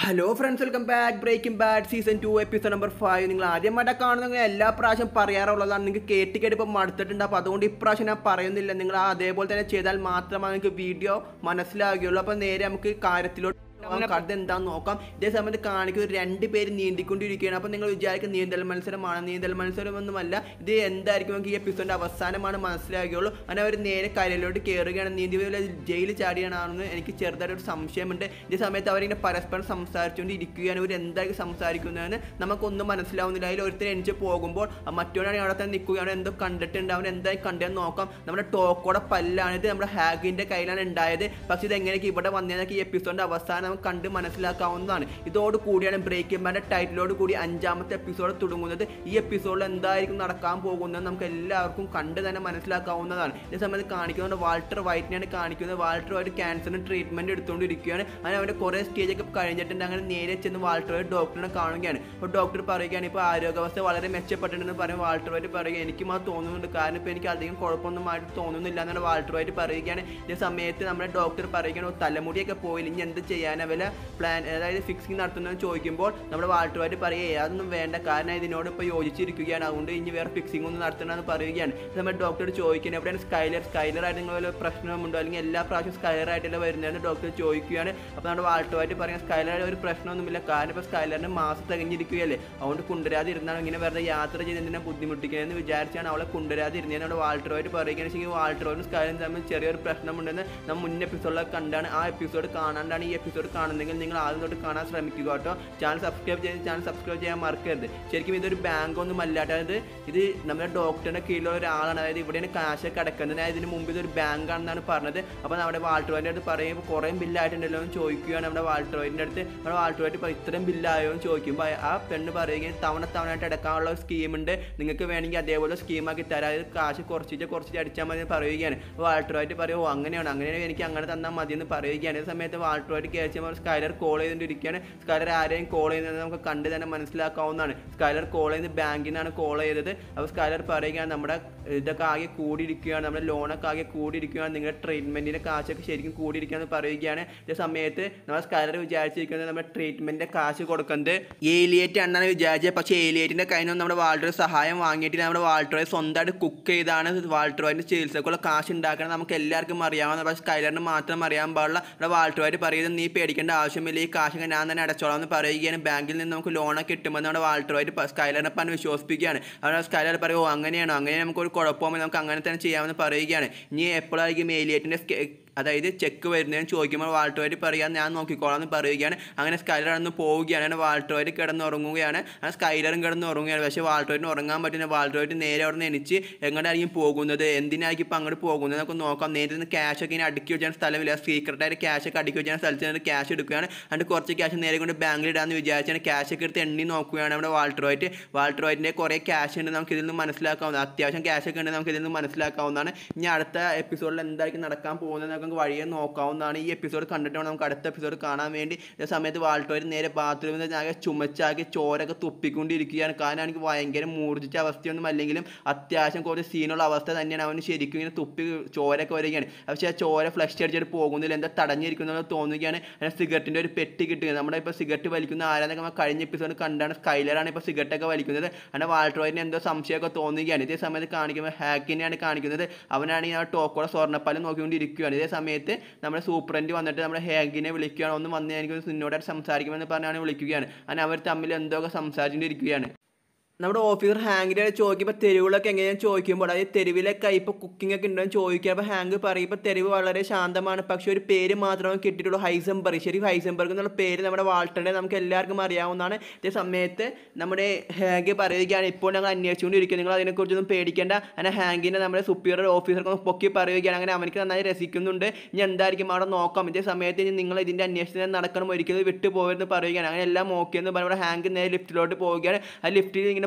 hello friends welcome back Breaking Bad season two episode number five നിങ്ങൾ ആദ്യമായിട്ട് കാണുന്നെങ്കിൽ എല്ലാ പ്രാവശ്യം പറയാറുള്ളതാണ് നിങ്ങൾക്ക് കേട്ട് കേട്ട് ഇപ്പോൾ മടുത്തിട്ടുണ്ട് അപ്പോൾ അതുകൊണ്ട് ഇപ്രാവശ്യം ഞാൻ പറയുന്നില്ല നിങ്ങൾ ആ അതേപോലെ തന്നെ ചെയ്താൽ മാത്രമേ നിങ്ങൾക്ക് വീഡിയോ മനസ്സിലാവുകയുള്ളൂ അപ്പോൾ നേരെ നമുക്ക് കാര്യത്തിലോട്ട് കഥ എന്താന്ന് നോക്കാം ഇതേ സമയത്ത് കാണിക്കുന്ന രണ്ട് പേര് നീന്തിക്കൊണ്ടിരിക്കുകയാണ് അപ്പോൾ നിങ്ങൾ വിചാരിക്കും നീന്തൽ മത്സരമാണ് നീന്തൽ മത്സരമൊന്നുമല്ല ഇത് എന്തായിരിക്കും നമുക്ക് ഈ എപ്പിസോഡിന്റെ അവസാനമാണ് മനസ്സിലാകുകയുള്ളൂ അങ്ങനെ അവർ നേരെ കരയിലോട്ട് കയറുകയാണ് നീന്തി ജയിലിൽ ചാടിയാണെന്ന് എനിക്ക് ചെറുതായിട്ട് ഒരു സംശയമുണ്ട് ഇതേ സമയത്ത് അവരിങ്ങനെ പരസ്പരം സംസാരിച്ചുകൊണ്ട് ഇരിക്കുകയാണ് ഇവർ എന്തായിരിക്കും സംസാരിക്കുന്നതെന്ന് നമുക്കൊന്നും മനസ്സിലാവുന്നില്ല അതിൽ ഒരുത്തർ എണിച്ച് പോകുമ്പോൾ മറ്റൊരാണെങ്കിൽ അവിടെ തന്നെ നിൽക്കുകയാണ് എന്തോ കണ്ടിട്ടുണ്ട് അവൻ എന്തായി കണ്ടതെന്ന് നോക്കാം നമ്മുടെ ടോക്കോടെ പല്ലാണ് ഇത് നമ്മുടെ ഹാഗിന്റെ കയ്യിലാണ് ഉണ്ടായത് പക്ഷേ ഇത് എങ്ങനെയൊക്കെ ഇവിടെ വന്നതെന്നൊക്കെ ഈ എപ്പിസോഡിന്റെ അവസാനം നമുക്ക് കണ്ട് മനസ്സിലാക്കാവുന്നതാണ് ഇതോട് കൂടിയാണ് ബ്രേക്കിംഗ് ബാൻഡ് ടൈറ്റിലോട് കൂടി അഞ്ചാമത്തെ എപ്പിസോഡ് തുടങ്ങുന്നത് ഈ എപ്പിസോഡിൽ എന്തായിരിക്കും നടക്കാൻ പോകുന്നത് നമുക്ക് എല്ലാവർക്കും കണ്ട് തന്നെ മനസ്സിലാക്കാവുന്നതാണ് ഇതേ സമയത്ത് കാണിക്കുന്നത് വാൾട്ടർ വൈറ്റിനെയാണ് കാണിക്കുന്നത് വാൾട്ടർ വൈറ്റ് ക്യാൻസറിന് ട്രീറ്റ്മെന്റ് എടുത്തുകൊണ്ടിരിക്കുകയാണ് അങ്ങനെ അവൻ്റെ കുറേ സ്റ്റേജൊക്കെ കഴിഞ്ഞിട്ടുണ്ട് അങ്ങനെ നേരെ ചെന്ന് വാൾട്ടർ വൈറ്റ് ഡോക്ടറിനെ കാണുകയാണ് അപ്പോൾ ഡോക്ടർ പറയുകയാണ് ഇപ്പോൾ ആരോഗ്യാവസ്ഥ വളരെ മെച്ചപ്പെട്ടിട്ടുണ്ടെന്ന് പറയും വാൾട്ടർ വൈറ്റ് പറയുക എനിക്കും അത് തോന്നുന്നുണ്ട് കാരണം ഇപ്പോൾ എനിക്ക് അധികം കുഴപ്പമൊന്നുമായിട്ട് തോന്നുന്നില്ല എന്നാണ് വാൾട്ടർ വൈറ്റ് പറയുകയാണ് ഇതേ സമയത്ത് നമ്മുടെ ഡോക്ടർ പറയുകയാണ് "ഓ, തലമുടിയൊക്കെ പോയില്ല ഇനി എന്ത് ചെയ്യാനാ വല്ല പ്ലാൻ അതായത് ഫിക്സിങ് നടത്തുന്നതെന്ന് ചോദിക്കുമ്പോൾ നമ്മുടെ വാൾട്ടറുമായിട്ട് പറയുക അതൊന്നും വേണ്ട കാരണം ഇതിനോട് ഇപ്പോൾ യോജിച്ചിരിക്കുകയാണ് അതുകൊണ്ട് ഇനി വേറെ ഫിക്സിംഗ് ഒന്നും നടത്തണമെന്ന് പറയുകയാണ് ഇത് നമ്മൾ ഡോക്ടർ ചോദിക്കുന്നത് എവിടെയാണ് സ്കൈലർ സ്കൈലറായിട്ട് നിങ്ങൾ വല്ല പ്രശ്നമുണ്ടോ അല്ലെങ്കിൽ എല്ലാ പ്രാവശ്യം സ്കൈലറായിട്ടല്ല വരുന്നതെന്ന് ഡോക്ടർ ചോദിക്കുകയാണ് അപ്പോൾ നമ്മുടെ വാൾട്ടറുമായിട്ട് പറയുന്നത് സ്കൈലറായിട്ട് ഒരു പ്രശ്നമൊന്നുമില്ല കാരണം ഇപ്പോൾ സ്കൈലറിന് മാസം തികഞ്ഞിരിക്കുകയല്ലേ അതുകൊണ്ട് കൊണ്ടുവരാതെ ഇരുന്നാണ് ഇങ്ങനെ വെറുതെ യാത്ര ചെയ്തതിനെ ബുദ്ധിമുട്ടിക്കുന്നതെന്ന് വിചാരിച്ചാണ് അവളെ കൊണ്ടുവരാതെ ഇരുന്നതെന്ന് നമ്മുടെ വാൾട്ടറുമായിട്ട് പറയുകയാണെന്ന് വെച്ചാൽ വാൾട്ടറും സ്കൈലറും തമ്മിൽ ചെറിയൊരു പ്രശ്നമുണ്ടെന്ന് നമ്മൾ മുൻ എപ്പിസോഡിലൊക്കെ കണ്ടാണ് ആ എപ്പിസോഡ് കാണാണ്ടാണ് ഈ എപ്പിസോഡ് കാണുന്നെങ്കിൽ നിങ്ങൾ ആദ്യം തൊട്ട് കാണാൻ ശ്രമിക്കുക കേട്ടോ ചാനൽ സബ്സ്ക്രൈബ് ചെയ്ത് ചാനൽ സബ്സ്ക്രൈബ് ചെയ്യാൻ മറക്കരുത് ശരിക്കും ഇതൊരു ബാങ്ക് ഒന്നും അല്ലാണ്ട് അതായത് ഇത് നമ്മുടെ ഡോക്ടറിന്റെ കീഴിലുള്ള ഒരാളാണ് അതായത് ഇവിടെയാണ് കാശ് കിടക്കുന്നത് ഞാൻ ഇതിന് മുമ്പ് ഇതൊരു ബാങ്ക് ആണെന്നാണ് പറഞ്ഞത് അപ്പോൾ നമ്മുടെ വാൾട്ടറുവിൻ്റെ അടുത്ത് പറയുമ്പോൾ കുറേ ബില്ലായിട്ടുണ്ടല്ലോ എന്ന് ചോദിക്കുകയാണ് നമ്മുടെ വാൾട്ടറുവിൻ്റെ അടുത്ത് നമ്മുടെ വാൾട്ടറുമായിട്ട് ഇപ്പോൾ ഇത്രയും ബില്ലായോ എന്ന് ചോദിക്കുമ്പോൾ ആ പെണ്ണ് പറയുകയും തവണ തവണയായിട്ട് അടക്കാനുള്ള ഒരു സ്കീമുണ്ട് നിങ്ങൾക്ക് വേണമെങ്കിൽ അതേപോലെ സ്കീമാക്കി തരാം അതായത് കാശ് കുറച്ചിട്ട് കുറച്ചിട്ട് അടിച്ചാൽ മതി എന്ന് പറയുകയാണ് അപ്പോൾ വാൾട്ടറുമായിട്ട് പറയും ഓ അങ്ങനെയാണ് അങ്ങനെയാണ് എനിക്ക് അങ്ങനെ തന്നാൽ മതി എന്ന് പറയുകയാണ് ഈ സമയത്ത് വാൾട്ടറുമായിട്ട് കയറിച്ചപ്പോൾ സ്കൈലർ കോൾ ചെയ്തുകൊണ്ടിരിക്കുകയാണ് സ്കൈലർ ആരെയും കോൾ ചെയ്യുന്നത് നമുക്ക് കണ്ട് തന്നെ മനസ്സിലാക്കാവുന്നതാണ് സ്കൈലർ കോൾ ചെയ്യുന്നത് ബാങ്കിൽ നിന്നാണ് കോൾ ചെയ്തത് അപ്പോൾ സ്കൈലർ പറയുകയാണ് നമ്മുടെ ഇതൊക്കെ ആകെ കൂടിയിരിക്കുകയാണ് നമ്മുടെ ലോണൊക്കെ ആകെ കൂടിയിരിക്കുകയാണ് നിങ്ങളുടെ ട്രീറ്റ്മെൻറ്റിൻ്റെ കാശൊക്കെ ശരിക്കും കൂടിയിരിക്കുകയെന്ന് പറയുകയാണ് ഈ സമയത്ത് നമ്മുടെ സ്കൈലർ വിചാരിച്ചിരിക്കുന്നത് നമ്മുടെ ട്രീറ്റ്മെൻറ്റിൻ്റെ കാശ് കൊടുക്കുന്നത് ഏലിയേറ്റ് ആണെന്നാണ് വിചാരിച്ചത് പക്ഷേ ഏലിയേറ്റിൻ്റെ കയ്യിൽ നിന്ന് നമ്മുടെ വാൾട്ടർ സഹായം വാങ്ങിയിട്ടില്ല നമ്മുടെ വാൾട്ടറെ സ്വന്തമായിട്ട് കുക്ക് ചെയ്താണ് വാൾട്ടറുമായിട്ട് ചികിത്സക്കുള്ള കാശ് ഉണ്ടാക്കണം നമുക്ക് എല്ലാവർക്കും അറിയാവുന്ന പക്ഷേ സ്കൈലറിന് മാത്രം അറിയാൻ പാടില്ല നമ്മുടെ വാൾട്ടറുമായിട്ട് പറയുന്നത് നീ പേടിക്കേണ്ട ആവശ്യമില്ല ഈ കാശ് ഞാൻ തന്നെ അടച്ചോളാം എന്ന് പറയുകയാണ് ബാങ്കിൽ നിന്ന് നമുക്ക് ലോണൊക്കെ കിട്ടുമെന്ന് നമ്മുടെ വാൾട്ടറുമായിട്ട് സ്കൈലറിനെ പണ്ട് വിശ്വസിപ്പിക്കുകയാണ് അവിടെ സ്കൈലർ പറയും ഓ അങ്ങനെയാണോ അങ്ങനെ നമുക്കൊരു കുഴപ്പമില്ല നമുക്ക് അങ്ങനെ തന്നെ ചെയ്യാമെന്ന് പറയുകയാണ് ഇനി എപ്പോഴായിരിക്കും ഏലിയേറ്റിൻ്റെ അതായത് ചെക്ക് വരുന്നതെന്ന് ചോദിക്കുമ്പോൾ വാൾട്ടോയിട്ട് പറയാൻ ഞാൻ നോക്കിക്കോളാം എന്ന് പറയുകയാണ് അങ്ങനെ സ്കൈലർ അന്ന് പോവുകയാണ് അങ്ങനെ വാൾട്ടോയിട്ട് കിടന്നുറങ്ങുകയാണ് അങ്ങനെ സ്കൈലറും കിടന്നുറങ്ങുകയാണ് പക്ഷേ വാൾട്ടോയിറ്റിന് ഉറങ്ങാൻ പറ്റുന്ന വാൾട്ടോയിട്ട് നേരെ അവിടെ നിന്ന് എണിച്ച് എങ്ങോട്ടായിരിക്കും പോകുന്നത് എന്തിനായിരിക്കും ഇപ്പം അങ്ങോട്ട് പോകുന്നത് നമുക്ക് നോക്കാം നേരെ നിന്ന് ക്യാഷ് ഒക്കെ ഇങ്ങനെ അടുക്കി വെച്ചാൽ സ്ഥലമില്ല സീക്രട്ടായിട്ട് ക്യാഷ് ഒക്കെ അടുക്കി വെച്ചാൽ സ്ഥലത്ത് നിന്ന് ക്യാഷ് എടുക്കുകയാണ് എന്നിട്ട് കുറച്ച് ക്യാഷ് നേരെ കൊണ്ട് ബാങ്കിൽ ഇടാമെന്ന് വിചാരിച്ചാണ് ക്യാഷ് ഒക്കെ എടുത്ത് എണ്ണി നോക്കുകയാണ് നമ്മുടെ വാൾട്ടറോയിട്ട് വാൾട്ടറോയിറ്റിൻ്റെ കുറേ ക്യാഷ് ഉണ്ട് നമുക്ക് ഇതിൽ നിന്ന് മനസ്സിലാക്കാവുന്നത് അത്യാവശ്യം ക്യാഷ് ഒക്കെ ഉണ്ട് നമുക്ക് ഇതിൽ നിന്ന് മനസ്സിലാക്കാവുന്നതാണ് ഇനി അടുത്ത എപ്പിസോഡിൽ എന്തായിരിക്കും നടക്കാൻ പോകുന്നത് നമുക്ക് വഴിയെ നോക്കാവുന്നതാണ് ഈ എപ്പിസോഡ് കണ്ടിട്ട് വേണം നമുക്ക് അടുത്ത എപ്പിസോഡ് കാണാൻ വേണ്ടി ഈ സമയത്ത് വാൾട്ടോര് നേരെ ബാത്റൂമിൽ നിന്ന് ആകെ ചുമച്ചാക്കി ചോരൊക്കെ തുപ്പിക്കൊണ്ടിരിക്കുകയാണ് കാരണം എനിക്ക് ഭയങ്കര മൂർജിച്ച അവസ്ഥയൊന്നും അല്ലെങ്കിലും അത്യാവശ്യം കുറച്ച് സീനുള്ള അവസ്ഥ തന്നെയാണ് അവന് ശരിക്കും ഇങ്ങനെ തുപ്പി ചോരൊക്കെ വരികയാണ് പക്ഷേ ആ ചോര ഫ്ലഷ് അടിച്ചിട്ട് പോകുന്നില്ല എന്താ തടഞ്ഞിരിക്കുന്നത് തോന്നുകയാണ് അങ്ങനെ സിഗരറ്റിൻ്റെ ഒരു പെട്ടി കിട്ടുക നമ്മുടെ ഇപ്പോൾ സിഗരറ്റ് വലിക്കുന്ന ആരാന്നൊക്കെ നമ്മൾ കഴിഞ്ഞ എപ്പിസോഡ് കണ്ടാണ് സ്കൈലറാണ് ഇപ്പോൾ സിഗരറ്റൊക്കെ വലിക്കുന്നത് അങ്ങനെ വാൾട്ടോയിന് എന്തോ സംശയമൊക്കെ തോന്നുകയാണ് ഇതേ സമയത്ത് കാണിക്കുമ്പോൾ ഹാക്കിനെയാണ് കാണിക്കുന്നത് അവനാണെങ്കിൽ ആ ടോക്കോടെ സ്വർണ്ണപ്പാലം നോക്കിക്കൊണ്ടിരിക്കുകയാണ് ഇതേ സമയത്ത് നമ്മുടെ സൂപ്രണ്ട് വന്നിട്ട് നമ്മുടെ ഹാഗിനെ വിളിക്കുകയാണ് ഒന്ന് വന്ന് എനിക്ക് നിന്നോട് സംസാരിക്കുമെന്ന് പറഞ്ഞാണ് വിളിക്കുകയാണ് അങ്ങനെ അവർ തമ്മിൽ എന്തൊക്കെ സംസാരിച്ചുകൊണ്ടിരിക്കുകയാണ് നമ്മുടെ ഓഫീസർ ഹാങ്കിൻ്റെ ചോദിക്കുമ്പോൾ തെരുവുകളൊക്കെ എങ്ങനെയാണ് ചോദിക്കുമ്പോൾ അതായത് തെരുവിലൊക്കെ ഇപ്പോൾ കുക്കിംഗ് ഒക്കെ ഉണ്ടോ എന്ന് ചോദിക്കുക അപ്പോൾ ഹാങ്ക് പറയും ഇപ്പോൾ തെരുവ് വളരെ ശാന്തമാണ് പക്ഷേ ഒരു പേര് മാത്രമേ കിട്ടിയിട്ടുള്ളൂ ഹൈസംബർഗ് ശരി ഹൈസംബർഗ് എന്നുള്ള പേര് നമ്മുടെ വാൾട്ടറിനെ നമുക്ക് എല്ലാവർക്കും അറിയാവുന്നതാണ് ഇതേ സമയത്ത് നമ്മുടെ ഹാങ്ക് പറയുകയാണ് ഇപ്പോൾ ഞങ്ങൾ അന്വേഷിച്ചുകൊണ്ടിരിക്കുക നിങ്ങൾ അതിനെക്കുറിച്ചൊന്നും പേടിക്കേണ്ട അങ്ങനെ ഹാങ്കിൻ്റെ നമ്മുടെ സുപ്പീരിയർ ഓഫീസർക്ക് ഒന്ന് പൊക്കി പറയുകയാണ് അങ്ങനെ അവനക്ക് നന്നായി രസിക്കുന്നുണ്ട് ഇനി എന്തായിരിക്കും അവിടെ നോക്കാം ഇതേ സമയത്ത് ഇനി നിങ്ങൾ ഇതിൻ്റെ അന്വേഷണം നടക്കണം ഒരിക്കലും വിട്ടു പോകരുതെന്ന് പറയുകയാണ് അങ്ങനെ എല്ലാം ഓക്കെ എന്ന് പറയുമ്പോൾ ഹാങ്ക് നേരെ ലിഫ്റ്റിലോട്ട് പോവുകയാണ് ആ ലിഫ്റ്റിൽ ഇങ്ങനെ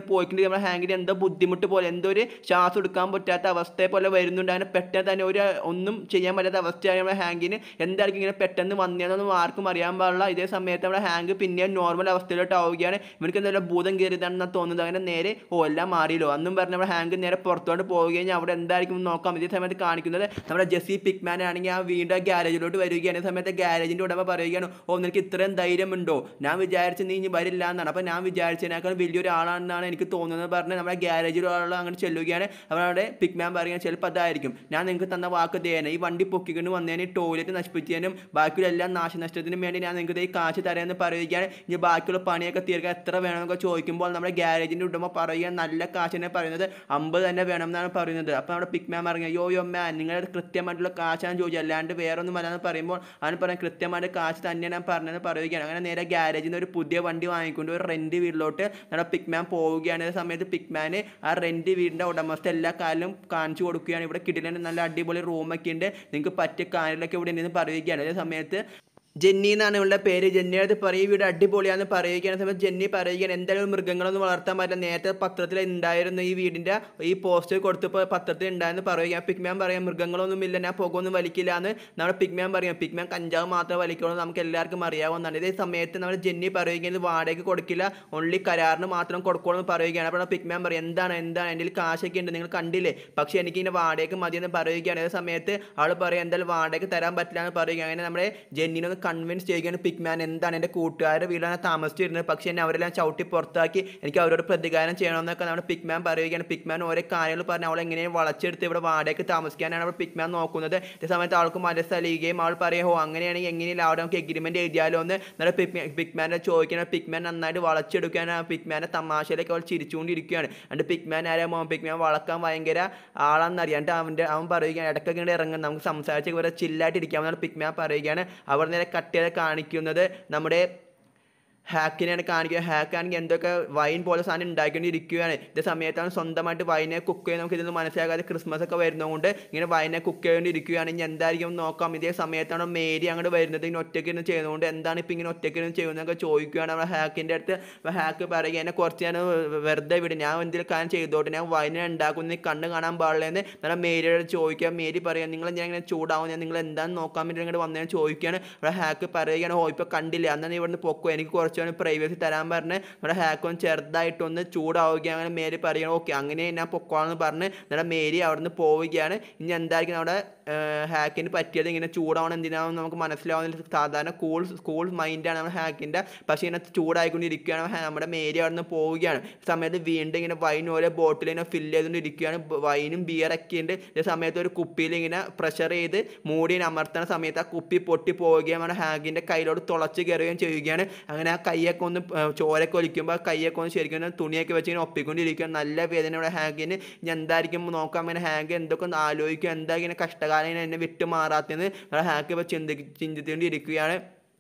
ഇങ്ങനെ പോയിക്കൊണ്ട് നമ്മുടെ ഹാങ്കിന് എന്തോ ബുദ്ധിമുട്ട് പോലെ എന്തോ ഒരു ശ്വാസം എടുക്കാൻ പറ്റാത്ത അവസ്ഥയെ പോലെ വരുന്നുണ്ട് അങ്ങനെ പെട്ടെന്ന് തന്നെ ഒരു ഒന്നും ചെയ്യാൻ പറ്റാത്ത അവസ്ഥയാണ് നമ്മുടെ ഹാങ്കിന് എന്തായിരിക്കും ഇങ്ങനെ പെട്ടെന്ന് വന്നതെന്നൊന്നും ആർക്കും അറിയാൻ പാടില്ല ഇതേ സമയത്ത് നമ്മുടെ ഹാങ്ക് പിന്നെയും നോർമൽ അവസ്ഥയിലോട്ട് ആവുകയാണ് ഇവർക്ക് എന്തെങ്കിലും ഭൂതം കയറിയതാണെന്നാണ് തോന്നുന്നത് അങ്ങനെ നേരെ ഓ എല്ലാം മാറിയല്ലോ അന്നും പറഞ്ഞ നമ്മുടെ ഹാങ്ക് നേരെ പുറത്തോട്ട് പോവുകയും അവിടെ എന്തായിരിക്കും എന്ന് നോക്കാം ഇതേ സമയത്ത് കാണിക്കുന്നത് നമ്മുടെ ജെസ്സി പിക്മാൻ ആണെങ്കിൽ ആ വീണ്ടും ആ ഗ്യാരേജിലോട്ട് വരികയാണ് ഈ സമയത്ത് ഗ്യാരേജിൻ്റെ ഉടമ പറയുകയാണ് ഓ നിനക്ക് ഇത്രയും ധൈര്യമുണ്ടോ ഞാൻ വിചാരിച്ചു നീ ഇനി വരില്ല എന്നാണ് അപ്പോൾ ഞാൻ വിചാരിച്ചതിനേക്കാൾ വലിയൊരു ആളാണെന്നാണ് എനിക്ക് തോന്നുന്നത് പറഞ്ഞ് നമ്മുടെ ഗ്യാരേജിലുള്ള അങ്ങനെ ചെല്ലുകയാണ് അവരുടെ പിക്മാൻ പറയുകയാണ് ചിലപ്പോൾ അതായിരിക്കും ഞാൻ നിങ്ങൾക്ക് തന്ന വാക്ക് തേനെ ഈ വണ്ടി പൊക്കിക്കൊണ്ട് വന്നതിന് ടോയ്ലറ്റ് നശിപ്പിച്ചതിനും ബാക്കിയുള്ള എല്ലാ നാശനഷ്ടത്തിനും വേണ്ടി ഞാൻ നിങ്ങൾക്ക് ഈ കാശ് തരാമെന്ന് പറയുകയാണ് ഇനി ബാക്കിയുള്ള പണിയൊക്കെ തീർക്കാൻ എത്ര വേണമെന്നൊക്കെ ചോദിക്കുമ്പോൾ നമ്മുടെ ഗ്യാരേജിൻ്റെ ഉടമ പറയുക നല്ല കാശിനെ പറയുന്നത് അമ്പത് തന്നെ വേണം എന്നാണ് പറയുന്നത് അപ്പോൾ നമ്മുടെ പിക്മാൻ പറഞ്ഞു യോ യോ മാൻ നിങ്ങളുടെ കൃത്യമായിട്ടുള്ള കാശാണ് ചോദിച്ചത് അല്ലാണ്ട് വേറെ ഒന്നും അല്ലാന്ന് പറയുമ്പോൾ അവൻ പറയാൻ കൃത്യമായിട്ട് കാശ് തന്നെയാണ് ഞാൻ പറഞ്ഞത് പറയുകയാണ് അങ്ങനെ നേരെ ഗ്യാരേജിൽ നിന്ന് ഒരു പുതിയ വണ്ടി വാങ്ങിക്കൊണ്ട് ഒരു റെൻറ്റ് വീട്ടിലോട്ട് നമ്മുടെ പിക്മാൻ പോവുകയാണ് ഈ സമയത്ത് പിക്മാന് ആ റെൻറ്റ് വീടിൻ്റെ ഉടമസ്ഥ എല്ലാ കാലിലും കാണിച്ചു കൊടുക്കുകയാണ് ഇവിടെ കിട്ടില്ല നല്ല അടിപൊളി റൂമൊക്കെ ഉണ്ട് നിങ്ങൾക്ക് പറ്റിയ കാര്യങ്ങളൊക്കെ ഇവിടെ ഉണ്ടെന്ന് പറയുകയാണ് അതേ സമയത്ത് ജെന്നി എന്നാണ് ഇവളുടെ പേര് ജെന്നിയുടെ പറയും വീട് അടിപൊളിയാണെന്ന് പറയുകയാണ് സമയത്ത് ജെന്നി പറയുകയാണ് എന്തായാലും മൃഗങ്ങളൊന്നും വളർത്താൻ പറ്റില്ല നേരത്തെ പത്രത്തിൽ ഉണ്ടായിരുന്നു ഈ വീടിൻ്റെ ഈ പോസ്റ്റർ കൊടുത്തപ്പോൾ പത്രത്തിൽ ഉണ്ടായെന്ന് പറയുകയാണ് പിക്മാൻ പറയാം മൃഗങ്ങളൊന്നും ഇല്ല ഞാൻ പുകയൊന്നും വലിക്കില്ല എന്ന് നമ്മുടെ പിക്മാൻ പറയാം പിക്മാൻ കഞ്ചാവ് മാത്രമേ വലിക്കുള്ളൂ എന്ന് നമുക്ക് എല്ലാവർക്കും അറിയാവുന്നതാണ് ഇതേ സമയത്ത് നമ്മുടെ ജെന്നി പറയുകയാണ് ഇത് വാടകയ്ക്ക് കൊടുക്കില്ല ഓൺലി കരാറിന് മാത്രം കൊടുക്കുള്ളൂ എന്ന് പറയുകയാണ് അപ്പോൾ പിക്മാൻ പറയും എന്താണ് എന്താണ് എൻ്റെ കയ്യിൽ കാശൊക്കെ ഉണ്ട് നിങ്ങൾ കണ്ടില്ലേ പക്ഷേ എനിക്ക് ഇങ്ങനെ വാടകയ്ക്ക് മതിയെന്ന് പറയുകയാണ് അതേ സമയത്ത് അവൾ പറയും എന്തായാലും വാടകയ്ക്ക് തരാൻ പറ്റില്ല എന്ന് പറയുകയാണ് അങ്ങനെ നമ്മുടെ ജെന്നിനൊന്ന് കൺവിൻസ് ചെയ്യുകയാണ് പിക്മാൻ എന്താണ് എൻ്റെ കൂട്ടുകാരുടെ വീടാണ് താമസിച്ചിരുന്നത് പക്ഷേ എന്നെ അവരെല്ലാം ചവിട്ടി പുറത്താക്കി എനിക്ക് അവരോട് പ്രതികാരം ചെയ്യണമെന്നൊക്കെ നമ്മുടെ പിക്മാൻ പറയുകയാണ് പിക്മാൻ ഓരോ കാര്യങ്ങൾ പറഞ്ഞ് അവൾ എങ്ങനെയും വളച്ചെടുത്ത് ഇവിടെ വാടകയ്ക്ക് താമസിക്കാനാണ് അവൾ പിക്മാൻ നോക്കുന്നത് ഇതേ സമയത്ത് അവൾക്ക് മനസ്സലിയുകയും അവൾ പറയും ഓ അങ്ങനെയാണെങ്കിൽ എങ്ങനെയും അവിടെ നമുക്ക് എഗ്രിമെൻറ്റ് എഴുതിയാലോ എന്ന് നമ്മുടെ പിക്മാനെ ചോദിക്കണം പിക്മാൻ നന്നായിട്ട് വളച്ചെടുക്കാൻ ആ പിക്മാനെ തമാശയിലേക്ക് അവൾ ചിരിച്ചുകൊണ്ടിരിക്കുകയാണ് എൻ്റെ പിക്മാൻ ആരാമോ പിക്മാൻ വളക്കാൻ ഭയങ്കര ആളാണെന്നറിയാം എന്നിട്ട് അവൻ്റെ അവൻ പറയുകയാണ് ഇടയ്ക്കൊക്കെ ഇങ്ങനെ ഇറങ്ങും നമുക്ക് സംസാരിച്ച് ഇവരെ ചില്ലായിട്ട് ഇരിക്കാമെന്നാണ് പിക്മാൻ പറയുകയാണ് അവർ നേരെ കട്ട് ചെയ്ത് കാണിക്കുന്നത് നമ്മുടെ ഹാക്കിനെയാണ് കാണിക്കുക ഹാക്ക് ആണെങ്കിൽ എന്തൊക്കെ വൈൻ പോലെ സാധനം ഉണ്ടാക്കിക്കൊണ്ടിരിക്കുകയാണ് ഇതേ സമയത്താണ് സ്വന്തമായിട്ട് വൈനെ കുക്ക് ചെയ്യുന്നത് നമുക്ക് ഇതൊന്നും മനസ്സിലാക്കാതെ ക്രിസ്മസ് ഒക്കെ വരുന്നതുകൊണ്ട് ഇങ്ങനെ വൈനെ കുക്ക് ചെയ്തുകൊണ്ടിരിക്കുകയാണ് ഇനി എന്തായിരിക്കും എന്ന് നോക്കാം ഇതേ സമയത്താണ് മേരി അങ്ങോട്ട് വരുന്നത് ഇങ്ങനെ ഒറ്റയ്ക്ക് ഇരുന്ന് ചെയ്യുന്നതുകൊണ്ട് എന്താണ് ഇപ്പം ഇങ്ങനെ ഒറ്റയ്ക്ക് ഇരുന്ന് ചെയ്യുന്നതൊക്കെ ചോദിക്കുകയാണ് നമ്മുടെ ഹാക്കിൻ്റെ അടുത്ത് അപ്പോൾ ഹാക്ക് പറയുക എന്നെ കുറച്ച് ഞാൻ വെറുതെ വിടും ഞാൻ എന്തെങ്കിലും കാര്യം ചെയ്തോട്ടെ ഞാൻ വൈനെ ഉണ്ടാക്കുന്ന കണ്ണ് കാണാൻ പാടില്ലെന്ന് നമ്മുടെ മേരിയോട് ചോദിക്കുക മേരി പറയുക നിങ്ങൾ ഞാൻ ഇങ്ങനെ ചൂടാവും ഞാൻ നിങ്ങൾ എന്താണെന്ന് നോക്കാൻ വേണ്ടി ഇങ്ങോട്ട് വന്നതെന്ന് ചോദിക്കുകയാണ് അവിടെ ഹാക്ക് പറയുകയാണ് ഓ ഇപ്പോൾ കണ്ടില്ല അന്ന് നീ ഇവിടുന്ന് പൊക്കോ എനിക്ക് കുറച്ച് കുറച്ചൊന്ന് പ്രൈവസി തരാൻ പറഞ്ഞ് നമ്മുടെ ഹാക്ക് ഒന്ന് ചെറുതായിട്ടൊന്ന് ചൂടാവുകയാണ് അങ്ങനെ മേരി പറയണം ഓക്കെ അങ്ങനെ ഞാൻ പൊക്കോളാന്ന് പറഞ്ഞ് നമ്മുടെ മേരി അവിടുന്ന് പോവുകയാണ് ഇനി എന്തായിരിക്കും നമ്മുടെ ഹാക്കിന് പറ്റിയത് ഇങ്ങനെ ചൂടാവണം എന്തിനാണെന്ന് നമുക്ക് മനസ്സിലാവുന്നില്ല സാധാരണ കൂൾ കൂൾ മൈൻഡാണ് നമ്മുടെ ഹാക്കിൻ്റെ പക്ഷേ ഇങ്ങനെ ചൂടായിക്കൊണ്ടിരിക്കുകയാണ് ഹ- നമ്മുടെ മേരി അവിടുന്ന് പോവുകയാണ് ഈ സമയത്ത് വീണ്ടും ഇങ്ങനെ വൈൻ ഓരോ ബോട്ടിൽ ഇങ്ങനെ ഫില്ല് ചെയ്തുകൊണ്ടിരിക്കുകയാണ് ബ- വൈനും ബിയറൊക്കെ ഉണ്ട് ഈ സമയത്ത് ഒരു കുപ്പിയിൽ ഇങ്ങനെ പ്രഷർ ചെയ്ത് മൂടി അമർത്തുന്ന സമയത്ത് ആ കുപ്പി പൊട്ടി പോവുകയും നമ്മുടെ ഹാക്കിൻ്റെ കയ്യിലോട്ട് തുളച്ച് കയറുകയും ചെയ്യുകയാണ് അങ്ങനെ ആ കൈയൊക്കെ ഒന്ന് ആ, ചോരൊക്കെ ഒലിക്കുമ്പോൾ ആ കൈയൊക്കെ ഒന്ന് ശരിക്കും ഒന്ന് തുണിയൊക്കെ വെച്ച് ഇങ്ങനെ ഒപ്പിക്കൊണ്ടിരിക്കുകയാണ് നല്ല വേദനയുടെ ഹാങ്കിന് ഇനി എന്തായിരിക്കും നോക്കാം അങ്ങനെ ഹാങ്ക് എന്തൊക്കെ ഒന്ന് ആലോചിക്കും എന്താ ഇങ്ങനെ കഷ്ടകാലം ഇങ്ങനെ എന്നെ വിട്ട് മാറാത്തെന്ന് നമ്മുടെ ഹാക്ക് ഇപ്പോൾ ചിന്തി ചിന്തിച്ചുകൊണ്ടിരിക്കുകയാണ്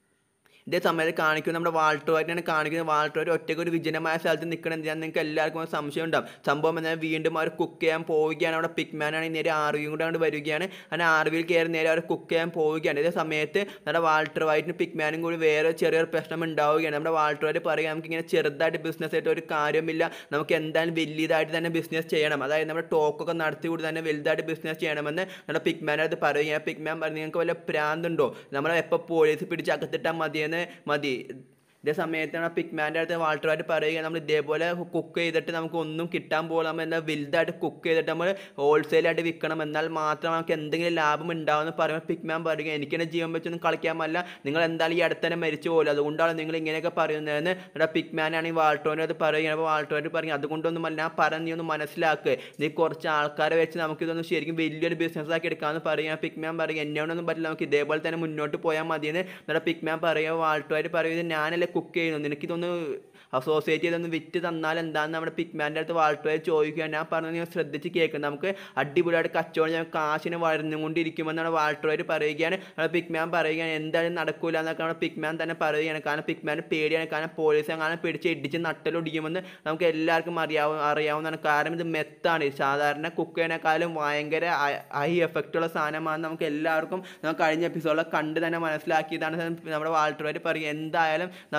ഇതേ സമയത്ത് കാണിക്കുന്നത് നമ്മുടെ വാൾട്ടറുമായിട്ടാണ് കാണിക്കുന്നത് വാൾട്ടർ ഒറ്റയ്ക്ക് ഒരു വിജനമായ സ്ഥലത്ത് നിൽക്കണം എന്തിനാന്ന് നിങ്ങൾക്ക് എല്ലാവർക്കും ഒരു സംശയം ഉണ്ടാവും സംഭവം എന്നാൽ വീണ്ടും അവർ കുക്ക് ചെയ്യാൻ പോവുകയാണ് അവിടെ പിക്മാനാണ് നേരെ ആർവിയും കൂടെ അങ്ങോട്ട് വരികയാണ് അങ്ങനെ ആർവിയിൽ കയറി നേരെ അവർ കുക്ക് ചെയ്യാൻ പോവുകയാണ് ഇതേ സമയത്ത് നമ്മുടെ വാൾട്ടർ വൈറ്റിനും പിക്മാനും കൂടി വേറെ ചെറിയൊരു പ്രശ്നം ഉണ്ടാവുകയാണ് നമ്മുടെ വാൾട്ടർ വൈറ്റ് പറയുക നമുക്ക് ഇങ്ങനെ ചെറുതായിട്ട് ബിസിനസ് ആയിട്ട് ഒരു കാര്യമില്ല നമുക്ക് എന്തായാലും വലിയതായിട്ട് തന്നെ ബിസിനസ് ചെയ്യണം അതായത് നമ്മുടെ ടോക്കൊക്കെ നടത്തി കൂടി തന്നെ വലുതായിട്ട് ബിസിനസ് ചെയ്യണമെന്ന് നമ്മുടെ പിക്മാൻ്റെ അടുത്ത് പറയുകയാണ് പിക്മാൻ പറഞ്ഞു നിങ്ങൾക്ക് വല്ല പ്രാന്തുണ്ടോ നമ്മളെ എപ്പോൾ പോലീസ് പിടിച്ച് അകത്തിട്ടാൽ മതിയെന്ന് മതി ഇതേ സമയത്താണ് പിക്മാൻ്റെ അടുത്ത് വാൾട്ടറായിട്ട് പറയുക നമ്മൾ ഇതേപോലെ കുക്ക് ചെയ്തിട്ട് നമുക്ക് ഒന്നും കിട്ടാൻ പോലെ നമ്മൾ എന്താ വലുതായിട്ട് കുക്ക് ചെയ്തിട്ട് നമ്മൾ ഹോൾസെയിലായിട്ട് വിൽക്കണം എന്നാൽ മാത്രം നമുക്ക് എന്തെങ്കിലും ലാഭം ഉണ്ടാവുമെന്ന് പറയുമ്പോൾ പിക്മാൻ പറയുക എനിക്ക് എൻ്റെ ജീവൻ വെച്ചൊന്നും കളിക്കാൻ പറ്റില്ല നിങ്ങൾ എന്തായാലും ഈ അടുത്ത് തന്നെ മരിച്ചു പോലും അതുകൊണ്ടാണ് നിങ്ങൾ ഇങ്ങനെയൊക്കെ പറയുന്നതെന്ന് ഇവിടെ പിക്മാനാണ് ഈ വാൾട്ടോൻ്റെ അടുത്ത് പറയുക അപ്പോൾ വാൾട്ടോൻ്റെ പറയും അതുകൊണ്ടൊന്നുമല്ല ഞാൻ പറഞ്ഞ് നീ ഒന്ന് മനസ്സിലാക്കുക നീ കുറച്ച് ആൾക്കാരെ വെച്ച് നമുക്കിതൊന്നും ശരിക്കും വലിയൊരു ബിസിനസ് ആക്കി എടുക്കാമെന്ന് പറയുക പിക്മാൻ പറയുക എന്നോടൊന്നും പറ്റില്ല നമുക്ക് ഇതേപോലെ തന്നെ മുന്നോട്ട് പോയാൽ മതിയെന്ന് നമ്മുടെ പിക്മാൻ പറയുക വാൾട്ടോര് പറയുന്നത് ഞാനല്ലേ കുക്ക് ചെയ്യുന്നു നിനക്കിതൊന്ന് അസോസിയേറ്റ് ചെയ്തൊന്ന് വിറ്റ് തന്നാൽ എന്താണെന്ന് നമ്മുടെ പിക്മാൻ്റെ അടുത്ത് വാൾട്ടോയെ ചോദിക്കുക ഞാൻ പറഞ്ഞത് നിങ്ങൾ ശ്രദ്ധിച്ച് കേൾക്കും നമുക്ക് അടിപൊളിയായിട്ട് കച്ചവടം ഞാൻ കാശിന് വളർന്നുകൊണ്ടിരിക്കുമെന്നാണ് വാൾട്ടോര് പറയുകയാണ് നമ്മുടെ പിക്മാൻ പറയുകയാണ് എന്തായാലും നടക്കൂല എന്നൊക്കെ നമ്മുടെ പിക്മാൻ തന്നെ പറയുകയാണ് കാരണം പിക്മാൻ പേടിയാണ് കാരണം പോലീസ് അങ്ങനെ പിടിച്ച് ഇടിച്ച് നട്ടലൊടിക്കുമെന്ന് നമുക്ക് എല്ലാവർക്കും അറിയാവും അറിയാവുന്നതാണ് കാരണം ഇത് മെത്താണ് സാധാരണ കുക്ക് ചെയ്യണേക്കാളും ഭയങ്കര ഹൈ എഫക്റ്റ് ഉള്ള സാധനമാണ് നമുക്ക് എല്ലാവർക്കും നമുക്ക് കഴിഞ്ഞ എപ്പിസോഡിൽ കണ്ട് തന്നെ മനസ്സിലാക്കിയതാണ് നമ്മുടെ വാൾട്ടർ വരെ പറയും എന്തായാലും